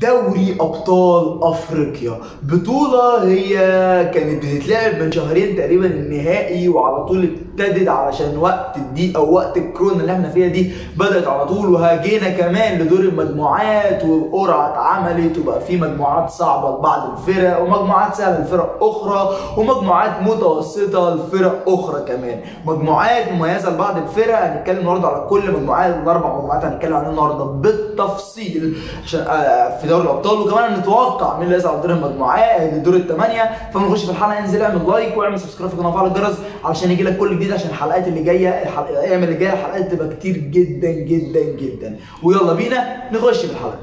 دوري ابطال افريقيا بطوله هي كانت بتتلعب من شهرين تقريبا النهائي وعلى طول ابتدت علشان وقت الضيق او وقت الكورونا اللي احنا فيها دي بدات على طول وهاجينا كمان لدور المجموعات وقرعه اتعملت وبقى في مجموعات صعبه لبعض الفرق ومجموعات سهله لفرق اخرى ومجموعات متوسطه لفرق اخرى كمان مجموعات مميزه لبعض الفرق هنتكلم النهارده على كل مجموعات الاربع مجموعات هنتكلم عنهم النهارده بالتفصيل عشان آه، في دوري الابطال وكمان نتوقع مين اللي هيصعد دور المجموعات دور الثمانيه فبنخش في الحلقه انزل اعمل لايك واعمل سبسكرايب في القناه وفعل الجرس علشان يجي لك كل جديد عشان الحلقات اللي جايه الحلقة- الايام اللي جايه الحلقات تبقى كتير جدا جدا جدا ويلا بينا نخش في الحلقه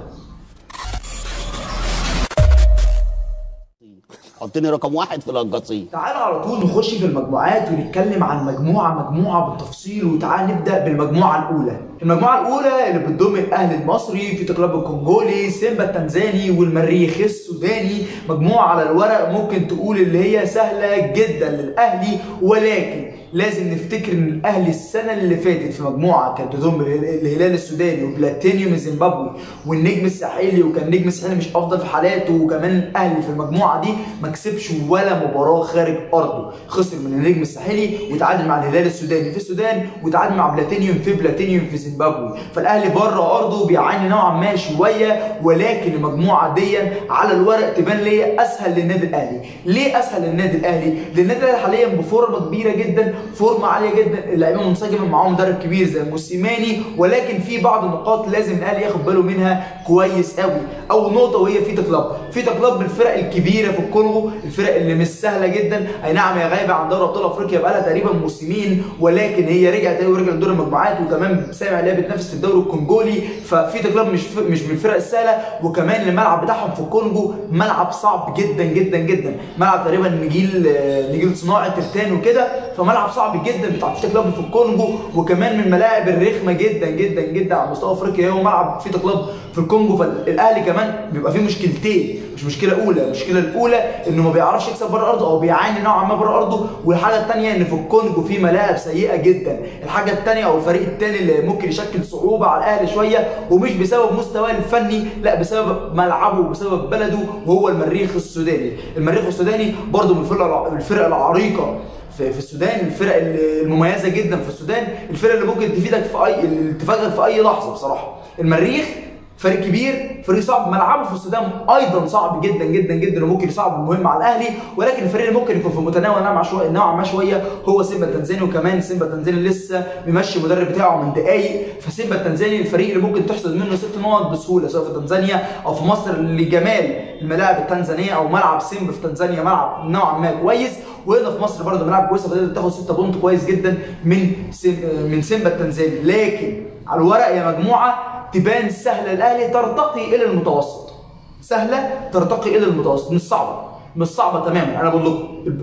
حطني رقم واحد في القصيم تعال على طول نخش في المجموعات ونتكلم عن مجموعة مجموعة بالتفصيل وتعال نبدأ بالمجموعة الأولى المجموعة الأولى اللي بتضم الأهلي المصري في كلوب الكونغولي سيمبا التنزاني والمريخ السوداني مجموعة على الورق ممكن تقول اللي هي سهلة جدا للأهلي ولكن لازم نفتكر ان الاهلي السنه اللي فاتت في مجموعه كانت تضم الهلال الهلال السوداني وبلاتينيوم الزيمبابوي والنجم الساحلي وكان النجم الساحلي مش افضل في حالاته وكمان الاهلي في المجموعه دي ما كسبش ولا مباراه خارج ارضه خسر من النجم الساحلي وتعادل مع الهلال السوداني في السودان وتعادل مع بلاتينيوم في بلاتينيوم في زيمبابوي فالاهلي بره ارضه بيعاني نوعا ما شويه ولكن المجموعه دي على الورق تبان ليا اسهل للنادي الاهلي ليه اسهل للنادي الاهلي لان النادي الاهلي حاليا بفورمه كبيره جدا فورمه عاليه جدا اللعيبه منسجمه معاهم مدرب كبير زي موسيماني ولكن في بعض النقاط لازم الاهلي ياخد باله منها كويس قوي اول نقطه وهي فيتا كلاب فيتا كلاب من الفرق الكبيره في الكونغو الفرق اللي مش سهله جدا اي نعم هي غايبه عن دوري ابطال افريقيا بقالها تقريبا موسمين ولكن هي رجعت تاني ورجعت دور المجموعات وكمان سامع اللي هي بتنافس في الدوري الكونجولي ففيتا كلاب مش ف... مش من الفرق السهله وكمان الملعب بتاعهم في الكونجو ملعب صعب جدا جدا جدا ملعب تقريبا نجيل نجيل صناعي ترتان وكده فملعب صعب جدا بتاع فيتا كلاب في الكونجو وكمان من الملاعب الرخمه جدا جدا جدا على مستوى افريقيا هو ملعب فيتا كلاب في الكونجو فالاهلي كمان بيبقى فيه مشكلتين مش مشكله اولى المشكله الاولى انه ما بيعرفش يكسب بره ارضه او بيعاني نوعا ما بره ارضه والحاجه الثانيه ان في الكونجو في ملاعب سيئه جدا الحاجه الثانيه او الفريق الثاني اللي ممكن يشكل صعوبه على الاهلي شويه ومش بسبب مستواه الفني لا بسبب ملعبه وبسبب بلده وهو المريخ السوداني المريخ السوداني برضه من الفرق الفرق العريقه في في السودان الفرق المميزه جدا في السودان الفرق اللي ممكن تفيدك في اي اللي تفاجئك في اي لحظه بصراحه المريخ فريق كبير فريق صعب ملعبه في السودان ايضا صعب جدا جدا جدا وممكن يصعب المهم على الاهلي ولكن الفريق اللي ممكن يكون في متناول نوعا شويه نوعا ما شويه هو سيمبا التنزاني وكمان سيمبا التنزاني لسه ممشي المدرب بتاعه من دقايق فسيمبا التنزاني الفريق اللي ممكن تحصد منه ست نقط بسهوله سواء في تنزانيا او في مصر لجمال الملاعب التنزانيه او ملعب سيمبا في تنزانيا ملعب نوعا ما كويس وهنا في مصر برضه ملاعب كويسه فتقدر تاخد 6 بونت كويس جدا من سيم من سيمبا التنزاني لكن على الورق يا مجموعه تبان سهله الاهلي ترتقي الى المتوسط سهله ترتقي الى المتوسط مش صعبه مش صعبه تماما انا بقول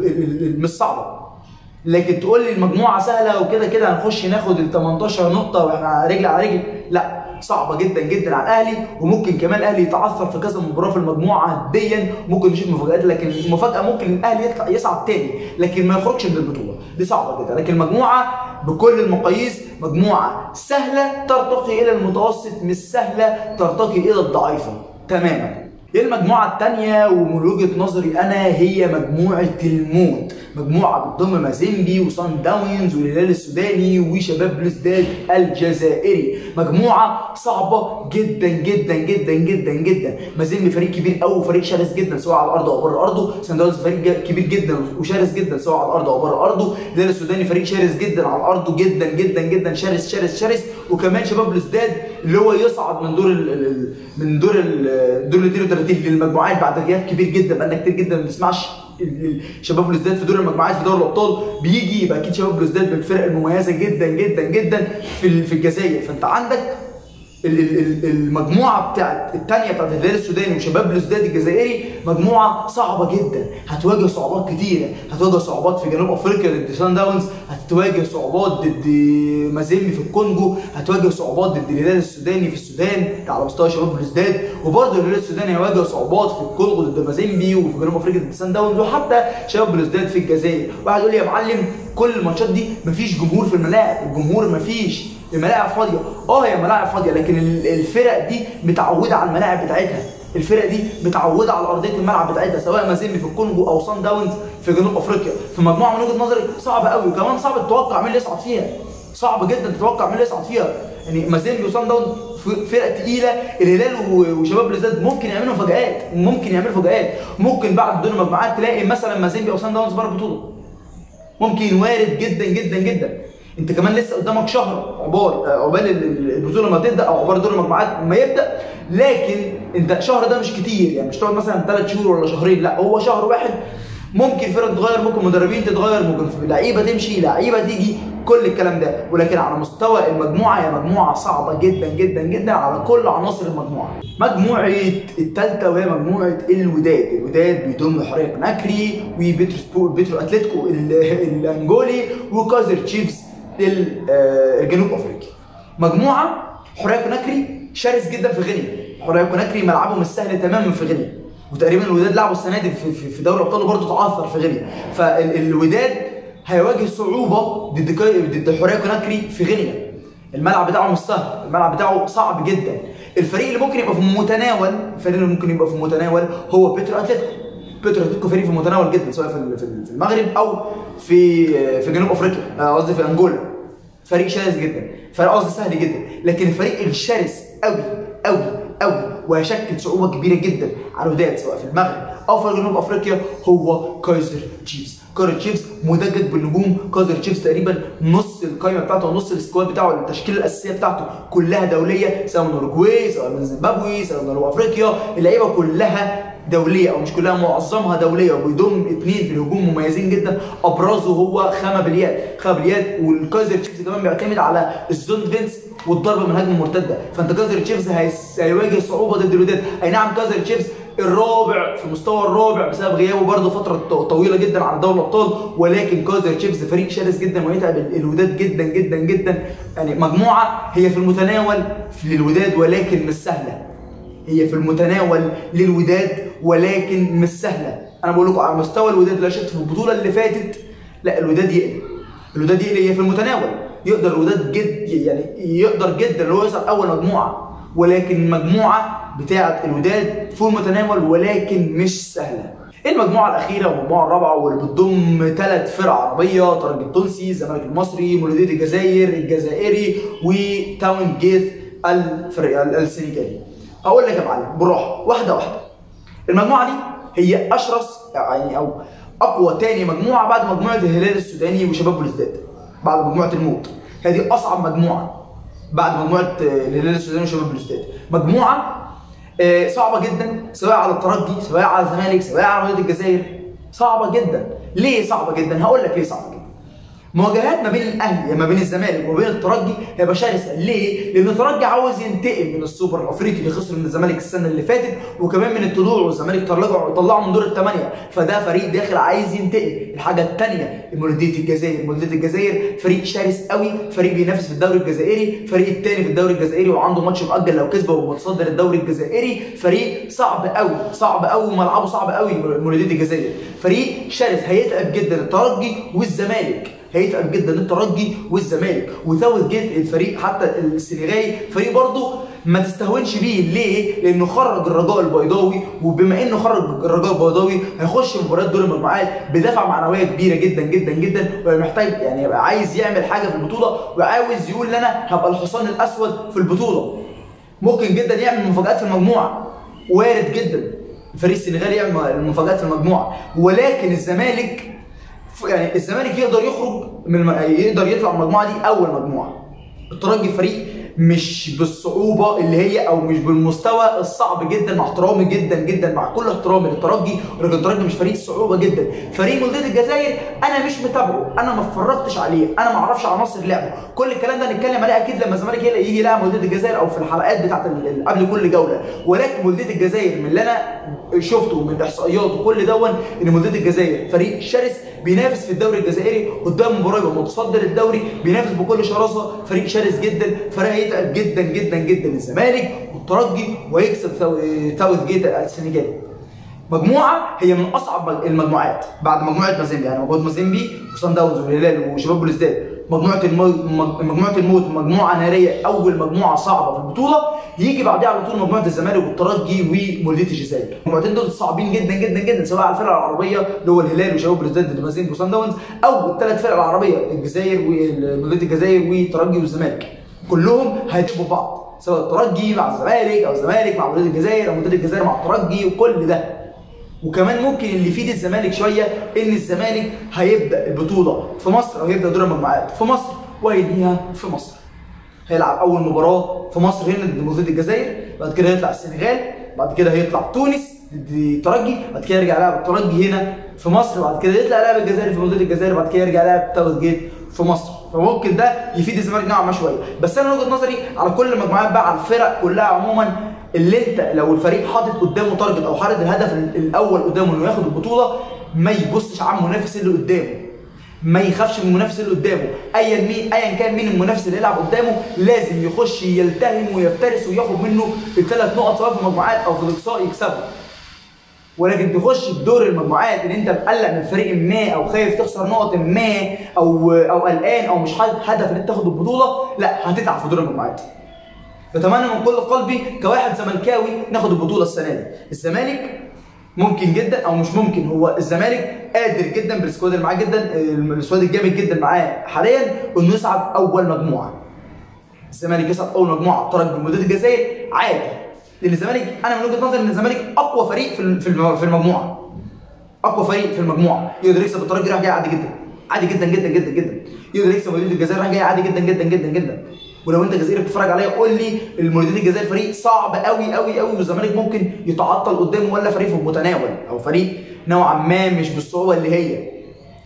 لكم مش صعبه لكن تقول لي المجموعه سهله وكده كده هنخش ناخد ال 18 نقطه واحنا رجل على رجل لا صعبه جدا جدا على الاهلي وممكن كمان الاهلي يتعثر في كذا مباراه في المجموعه ديا ممكن نشوف مفاجات لكن المفاجاه ممكن الاهلي يطلع يصعد تاني لكن ما يخرجش من البطوله دي صعبه جدا لكن المجموعه بكل المقاييس مجموعه سهله ترتقي الى المتوسط مش سهله ترتقي الى الضعيفه تماما المجموعة الثانية ومن وجهة نظري أنا هي مجموعة الموت مجموعة بتضم مازيمبي وصن داونز والهلال السوداني وشباب بلوزداد الجزائري مجموعة صعبة جدا جدا جدا جدا جدا مازيمبي فريق كبير قوي وفريق شرس جدا سواء على الأرض أو بره أرضه صن داونز فريق كبير جدا وشرس جدا سواء على الأرض أو بره أرضه الهلال السوداني فريق شرس جدا على أرضه جدا جدا جدا شرس شرس شرس وكمان شباب بلوزداد اللي هو يصعد من دور ال من دور ال دور ال 32 للمجموعات بعد غياب كبير جدا بقالنا كتير جدا ما بنسمعش شباب بلوزداد في دور المجموعات في دوري الابطال بيجي يبقى اكيد شباب بلوزداد من الفرق المميزه جدا جدا جدا في في الجزائر فانت عندك المجموعه بتاعت الثانيه بتاعت الهلال السوداني وشباب بلوزداد الجزائري مجموعه صعبه جدا هتواجه صعوبات كتيره هتواجه صعوبات في جنوب افريقيا ضد سان داونز هتواجه صعوبات ضد مازيمبي في الكونجو هتواجه صعوبات ضد الهلال السوداني في السودان على مستوى شباب بلوزداد وبرضه الهلال السوداني هيواجه صعوبات في الكونجو ضد مازيمبي وفي جنوب افريقيا ضد سان داونز وحتى شباب بلوزداد في الجزائر واحد يقول لي يا معلم كل الماتشات دي مفيش جمهور في الملاعب الجمهور مفيش الملاعب فاضيه اه هي ملاعب فاضيه لكن الفرق دي متعوده على الملاعب بتاعتها الفرق دي متعوده على ارضيه الملعب بتاعتها سواء مازيمبي في الكونجو او سان داونز في جنوب افريقيا في مجموعه من وجهه نظري صعبه قوي وكمان صعب تتوقع مين اللي يصعد فيها صعب جدا تتوقع مين اللي يصعد فيها يعني مازيمبي وسان داونز فرق تقيله الهلال وشباب بلوزداد ممكن يعملوا مفاجآت ممكن يعملوا مفاجآت ممكن بعد دور المجموعات تلاقي مثلا مازيمبي او سان داونز بره البطوله ممكن وارد جدا جدا جدا انت كمان لسه قدامك شهر عقبال عقبال البطوله ما تبدا او عقبال دور المجموعات ما يبدا لكن انت الشهر ده مش كتير يعني مش تقعد مثلا ثلاث شهور ولا شهرين لا هو شهر واحد ممكن فرق تتغير ممكن مدربين تتغير ممكن لعيبه تمشي لعيبه تيجي كل الكلام ده ولكن على مستوى المجموعه هي مجموعه صعبه جدا جدا جدا على كل عناصر المجموعه مجموعه الثالثه وهي مجموعه الوداد الوداد بيضم حريه نكري وبيترو بيترو اتلتيكو الانجولي وكايزر تشيفز الجنوب افريقيا مجموعه حريه كوناكري شرس جدا في غينيا حريه كوناكري ملعبه مش سهل تماما في غينيا وتقريبا الوداد لعبوا السنه دي في, في, في دوري ابطال برضه تعثر في غينيا فالوداد هيواجه صعوبه ضد ضد حريه كوناكري في غينيا الملعب بتاعه مش سهل الملعب بتاعه صعب جدا الفريق اللي ممكن يبقى في المتناول الفريق اللي ممكن يبقى في المتناول هو بيترو اتلتيكو بيترو اتلتيكو فريق في المتناول جدا سواء في في المغرب او في في جنوب افريقيا قصدي في انجولا فريق شرس جدا فريق قصدي سهل جدا لكن الفريق الشرس قوي قوي قوي وهيشكل صعوبه كبيره جدا على الوداد سواء في المغرب او في جنوب افريقيا هو كايزر تشيفز كايزر تشيفز مدجج بالنجوم كايزر تشيفز تقريبا نص القائمه بتاعته ونص السكواد بتاعه التشكيله الاساسيه بتاعته كلها دوليه سواء من اوروجواي سواء من زيمبابوي سواء من جنوب افريقيا اللعيبه كلها دوليه او مش كلها معظمها دوليه وبيضم اثنين في الهجوم مميزين جدا ابرزه هو خامة بليات خامة بليات والكايزر تشيفز كمان بيعتمد على الزون فينس والضربه من هجمه مرتده فانت كايزر تشيفز هيواجه صعوبه ضد الوداد اي نعم كايزر تشيفز الرابع في مستوى الرابع بسبب غيابه برضه فتره طويله جدا عن دوري الابطال ولكن كايزر تشيفز فريق شرس جدا ويتعب الوداد جدا جدا جدا يعني مجموعه هي في المتناول للوداد ولكن مش سهله هي في المتناول للوداد ولكن مش سهله انا بقول لكم على مستوى الوداد اللي شفت في البطوله اللي فاتت لا الوداد يقلق الوداد يقلق هي في المتناول يقدر الوداد جد يعني يقدر جدا ان هو يوصل اول مجموعه ولكن المجموعه بتاعه الوداد في المتناول ولكن مش سهله المجموعه الاخيره والمجموعه الرابعه واللي بتضم ثلاث فرق عربيه ترجي التونسي الزمالك المصري مولوديه الجزائر الجزائري وتاون جيث الفريق السنغالي هقول لك يا معلم بالراحه واحده واحده المجموعه دي هي اشرس يعني او اقوى تاني مجموعه بعد مجموعه الهلال السوداني وشباب بلوزداد بعد مجموعه الموت هذه اصعب مجموعه بعد مجموعه الهلال السوداني وشباب بلوزداد مجموعه صعبه جدا سواء على الترجي سواء على الزمالك سواء على مولوديه الجزائر صعبه جدا ليه صعبه جدا هقول لك ليه صعبه جدا مواجهات ما بين الاهلي ما بين الزمالك وما بين الترجي هيبقى شرسه ليه؟ لان الترجي عاوز ينتقم من السوبر الافريقي اللي خسر من الزمالك السنه اللي فاتت وكمان من الطلوع والزمالك طلعوا طلعوا من دور الثمانيه فده فريق داخل عايز ينتقم الحاجه الثانيه مولوديه الجزائر مولوديه الجزائر فريق شرس قوي فريق بينافس في الدوري الجزائري فريق الثاني في الدوري الجزائري وعنده ماتش مؤجل لو كسبه ومتصدر الدوري الجزائري فريق صعب قوي صعب قوي وملعبه صعب قوي مولوديه الجزائر فريق شرس هيتعب جدا الترجي والزمالك هيتعب جدا الترجي والزمالك وثاوث جيت الفريق حتى السنغالي فريق برضه ما تستهونش بيه ليه؟ لانه خرج الرجاء البيضاوي وبما انه خرج الرجاء البيضاوي هيخش مباريات دور المجموعات بدفعه معنويه كبيره جدا جدا جدا ومحتاج يعني يبقى عايز يعمل حاجه في البطوله وعاوز يقول انا هبقى الحصان الاسود في البطوله. ممكن جدا يعمل مفاجات في المجموعه وارد جدا الفريق السنغالي يعمل مفاجات في المجموعه ولكن الزمالك يعني الزمالك يقدر يخرج من الم... يقدر يطلع من المجموعه دي اول مجموعه الترجي فريق مش بالصعوبه اللي هي او مش بالمستوى الصعب جدا مع احترامي جدا جدا مع كل احترامي للترجي ولكن الترجي مش فريق صعوبه جدا فريق مولوديه الجزائر انا مش متابعه انا ما اتفرجتش عليه انا ما اعرفش عناصر لعبه كل الكلام ده نتكلم عليه اكيد لما الزمالك يجي يلعب مولوديه الجزائر او في الحلقات بتاعت قبل كل جوله ولكن مولوديه الجزائر من اللي انا شفته من الاحصائيات وكل دون ان مولوديه الجزائر فريق شرس بينافس في الدوري الجزائري قدام مباراه يبقى متصدر الدوري بينافس بكل شراسه فريق شرس جدا فريق هيتعب جدا جدا جدا الزمالك والترجي ويكسب ثاوث جيت السنغالي مجموعه هي من اصعب المجموعات بعد مجموعه مازيمبي يعني مجموعه مازيمبي وصن داونز والهلال وشباب بلوزداد مجموعه الموت مجموعه الموت مجموعه ناريه اول مجموعه صعبه في البطوله يجي بعدها على طول مجموعه الزمالك والترجي ومولوديه الجزائر المجموعتين دول صعبين جدا جدا جدا سواء على الفرق العربيه اللي هو الهلال وشباب بلوزداد دمازين وصن داونز او الثلاث فرق العربيه الجزائر ومولوديه الجزائر والترجي والزمالك كلهم هيتبقوا بعض سواء الترجي مع الزمالك او الزمالك مع مولوديه الجزائر او مولوديه الجزائر مع الترجي وكل ده وكمان ممكن اللي يفيد الزمالك شويه ان الزمالك هيبدا البطوله في مصر او هيبدا دور المجموعات في مصر وهينهيها في مصر هيلعب اول مباراه في مصر هنا ضد مولوديه الجزائر بعد كده هيطلع السنغال بعد كده هيطلع تونس ضد الترجي بعد كده يرجع يلعب الترجي هنا في مصر بعد كده يطلع يلعب الجزائر في مولوديه الجزائر بعد كده يرجع يلعب تاوت جيت في مصر فممكن ده يفيد الزمالك نوعا ما شويه بس انا من وجهه نظري على كل المجموعات بقى على الفرق كلها عموما اللي انت لو الفريق حاطط قدامه تارجت او حاطط الهدف الاول قدامه انه ياخد البطوله ما يبصش على المنافس اللي قدامه ما يخافش من المنافس اللي قدامه ايا مين ايا كان مين المنافس اللي يلعب قدامه لازم يخش يلتهم ويفترس وياخد منه الثلاث نقط سواء في المجموعات او في الاقصاء يكسبه ولكن تخش بدور المجموعات ان انت مقلق من فريق ما او خايف تخسر نقط ما او او قلقان او مش حاطط هدف ان انت تاخد البطوله لا هتتعب في دور المجموعات بتمنى من كل قلبي كواحد زملكاوي ناخد البطوله السنه دي الزمالك ممكن جدا او مش ممكن هو الزمالك قادر جدا بالسكواد اللي معاه جدا السكواد الجامد جدا معاه حاليا انه يصعد اول مجموعه الزمالك يصعد اول مجموعه ترجي مولوديه الجزائر عادي لان الزمالك انا من وجهه نظري ان الزمالك اقوى فريق في في المجموعه اقوى فريق في المجموعه يقدر يكسب الترجي رايح جاي عادي جدا عادي جدا جدا جدا جدا يقدر يكسب مولوديه الجزائر رايح جاي عادي جدا جدا جدا جدا ولو انت جزائري بتتفرج عليا قول لي المولوديه الجزائر فريق صعب قوي قوي قوي والزمالك ممكن يتعطل قدامه ولا فريق في المتناول او فريق نوعا ما مش بالصعوبه اللي هي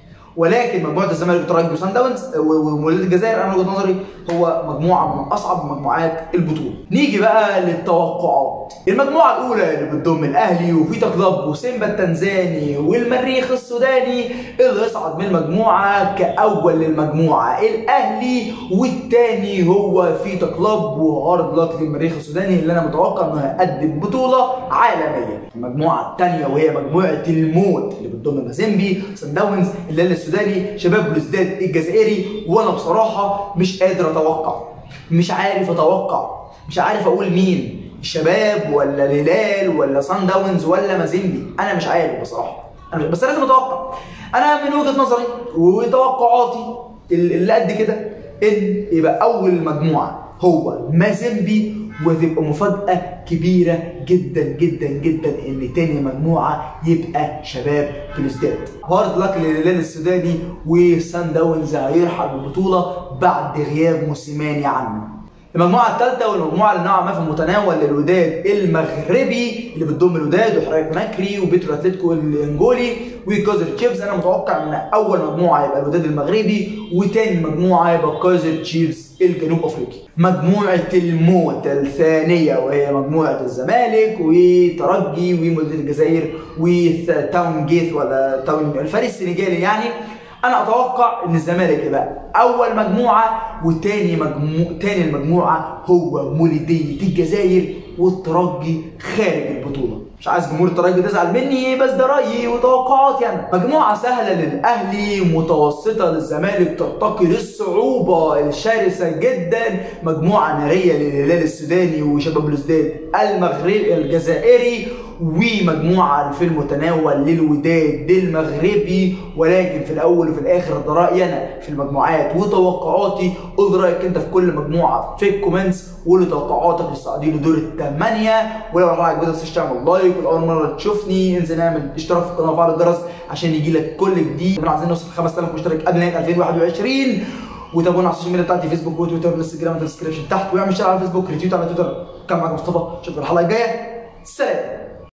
ولكن مجموعه الزمالك والترجي وسان داونز ومولوديه الجزائر انا وجهه نظري هو مجموعه من اصعب مجموعات البطوله. نيجي بقى للتوقعات. المجموعه الاولى اللي بتضم الاهلي وفيتا كلوب وسيمبا التنزاني والمريخ السوداني اللي يصعد من المجموعه كاول للمجموعه الاهلي والثاني هو فيتا كلوب وهارد لك للمريخ السوداني اللي انا متوقع انه هيقدم بطوله عالميه. المجموعه الثانيه وهي مجموعه الموت اللي بتضم مازيمبي سان داونز الهلال السوداني شباب بلوزداد الجزائري وانا بصراحه مش قادر اتوقع مش عارف اتوقع مش عارف اقول مين الشباب ولا الهلال ولا سان داونز ولا مازيمبي انا مش عارف بصراحه أنا مش بس لازم اتوقع انا من وجهه نظري وتوقعاتي اللي قد كده ان يبقى اول مجموعه هو مازيمبي وتبقى مفاجأة كبيرة جدا جدا جدا ان تاني مجموعة يبقى شباب بلوزداد. هارد لك للهلال السوداني وسان داونز هيرحل بالبطولة بعد غياب موسيماني عنه. المجموعة الثالثة والمجموعة اللي نوعا ما في المتناول للوداد المغربي اللي بتضم الوداد وحراية كوناكري وبيترو اتلتيكو الانجولي وكايزر تشيفز انا متوقع ان اول مجموعة يبقى الوداد المغربي وتاني مجموعة يبقى كايزر تشيفز الجنوب افريقي. مجموعة الموت الثانية وهي مجموعة الزمالك وترجي ومولودية الجزائر وتاون جيث ولا تاون الفريق السنغالي يعني انا اتوقع ان الزمالك يبقى اول مجموعه وتاني مجموعه تاني المجموعه هو مولوديه الجزائر والترجي خارج البطوله مش عايز جمهور الترجي تزعل مني بس ده رايي وتوقعاتي انا مجموعه سهله للاهلي متوسطه للزمالك ترتقي للصعوبه الشرسه جدا مجموعه ناريه للهلال السوداني وشباب بلوزداد المغربي الجزائري ومجموعه في المتناول للوداد المغربي ولكن في الاول وفي الاخر ده رايي انا في المجموعات وتوقعاتي قول رايك انت في كل مجموعه في الكومنتس وقول توقعاتك للصاعدين لدور الثمانيه ولو رايك ما تنساش تعمل لايك ولو اول مره تشوفني انزل اعمل اشتراك في القناه وفعل الجرس عشان يجي لك كل جديد احنا عايزين نوصل 5000 مشترك قبل نهايه 2021 وتابعونا على السوشيال ميديا بتاعتي فيسبوك وتويتر والانستجرام في الديسكربشن تحت واعمل شير على الفيسبوك ريتويت على تويتر كان معاكم مصطفى اشوفكم الحلقه الجايه سلام